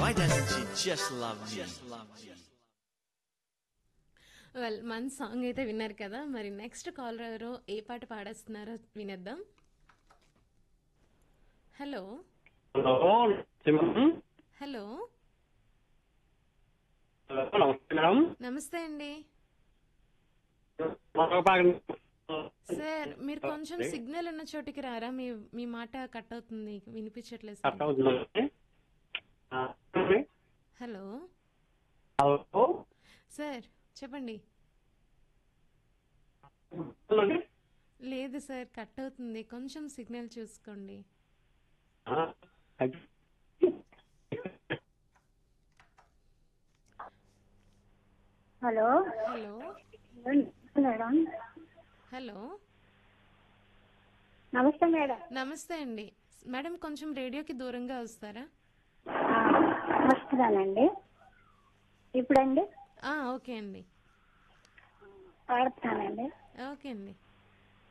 Why doesn't she just love me? Well మన song అయితే విన్నారు కదా మరి నెక్స్ట్ కాలర్ ఎవరో ఏ పాట పాడేస్తున్నారో వినేద్దాం హలో హలో సింహం హలో హలో నమస్తే మేడం నమస్తే అండి మరొక భాగం సార్ మీరు కొంచెం సిగ్నల్ ఉన్న చోటికి రారా మీ మీ మాట కట్ అవుతుంది వినిపించట్లేదు కట్ సార్ అవుతుందండి ఆ, హలో హలో సార్ చెప్పండి హలో లేదు సార్ కట్ అవుతుంది కొంచెం సిగ్నల్ చూసుకోండి ఆ, అది- హలో హలో మేడం హలో నమస్తే మేడం నమస్తే అండి మేడం కొంచెం రేడియోకి దూరంగా వస్తారా ఆ, వస్తున్నానండి ఇప్పుడండి ఆ, ఓకే అండి పాడుతానండి ఓకే అండి